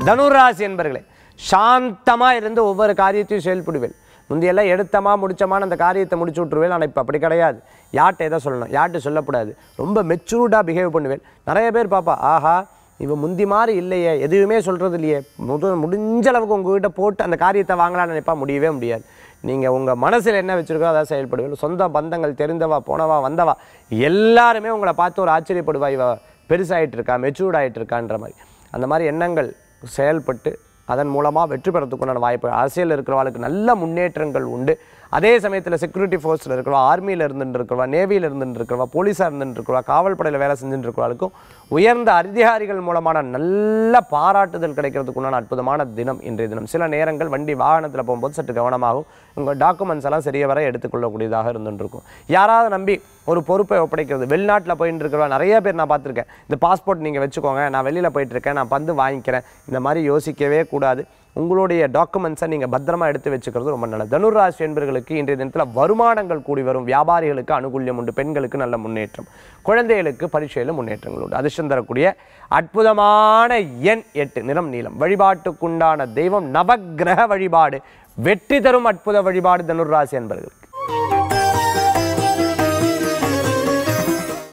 தனுராசி என்பர்களே சாந்தமா இருந்து ஒவ்வொரு காரியத்தையும் செயல்படுவேன் முந்தையெல்லாம் எடுத்தமா முடிச்சமான அந்த காரியத்தை முடிச்சு விட்ருவேன் ஆனால் இப்போ அப்படி கிடையாது யார்கிட்ட எதை சொல்லணும் யார்கிட்ட சொல்லக்கூடாது ரொம்ப மெச்சூர்டாக பிஹேவ் பண்ணுவேன் நிறைய பேர் பாப்பா ஆஹா இவன் முந்தி மாதிரி இல்லையே எதுவுமே சொல்கிறது இல்லையே முது முடிஞ்ச அளவுக்கு உங்ககிட்ட போட்டு அந்த காரியத்தை வாங்கலாம்னு நினைப்பா முடியவே முடியாது நீங்கள் உங்கள் மனசில் என்ன வச்சுருக்கோ அதான் செயல்படுவீங்க சொந்த பந்தங்கள் தெரிந்தவா போனவா வந்தவா எல்லாருமே உங்களை பார்த்து ஒரு ஆச்சரியப்படுவா இவ பெருசாகிட்டு இருக்கா மெச்சூர்ட் ஆகிட்டு இருக்கான்ற மாதிரி அந்த மாதிரி எண்ணங்கள் செயல்பட்டு அதன் மூலமாக வெற்றி பெறத்துக்குண்டான வாய்ப்பு அரசியல் இருக்கிறவாளுக்கு நல்ல முன்னேற்றங்கள் உண்டு அதே சமயத்தில் செக்யூரிட்டி ஃபோர்ஸில் இருக்கிறவா ஆர்மியில் இருந்துட்டு இருக்கிறவா நேவியில் இருந்துட்டு இருக்கிறவா போலீஸாக இருந்துட்டு இருக்கிறவா காவல்படையில் வேலை செஞ்சுட்டு இருக்கிறவாளுக்கும் உயர்ந்த அதிகாரிகள் மூலமான நல்ல பாராட்டுதல் கிடைக்கிறதுக்குண்டான அற்புதமான தினம் இன்றைய தினம் சில நேரங்கள் வண்டி வாகனத்தில் போகும்போது சற்று கவனமாகும் உங்கள் டாக்குமெண்ட்ஸ் எல்லாம் சரிய வர எடுத்துக்கொள்ளக்கூடியதாக இருந்துட்டு இருக்கும் யாராவது நம்பி ஒரு பொறுப்பை ஒப்படைக்கிறது வெளிநாட்டில் போயிட்டு இருக்கிறவா நிறைய பேர் நான் பார்த்துருக்கேன் இந்த பாஸ்போர்ட் நீங்கள் வச்சுக்கோங்க நான் வெளியில் போயிட்டு இருக்கேன் நான் வந்து வாங்கிக்கிறேன் இந்த மாதிரி யோசிக்கவே கூடாது உங்களுடைய டாக்குமெண்ட்ஸை நீங்கள் பத்திரமா எடுத்து வச்சுக்கிறது ரொம்ப நல்லது தனுராசி என்பர்களுக்கு இன்றைய தினத்தில் வருமானங்கள் கூடி வரும் வியாபாரிகளுக்கு அனுகூல்யம் உண்டு பெண்களுக்கு நல்ல முன்னேற்றம் குழந்தைகளுக்கு பரீட்சையில் முன்னேற்றங்கள் உண்டு அதிர்ஷ்டம் தரக்கூடிய அற்புதமான எண் எட்டு நிறம் நீளம் வழிபாட்டுக்குண்டான தெய்வம் நவக்கிரக வழிபாடு வெற்றி தரும் அற்புத வழிபாடு தனுராசி என்பர்களுக்கு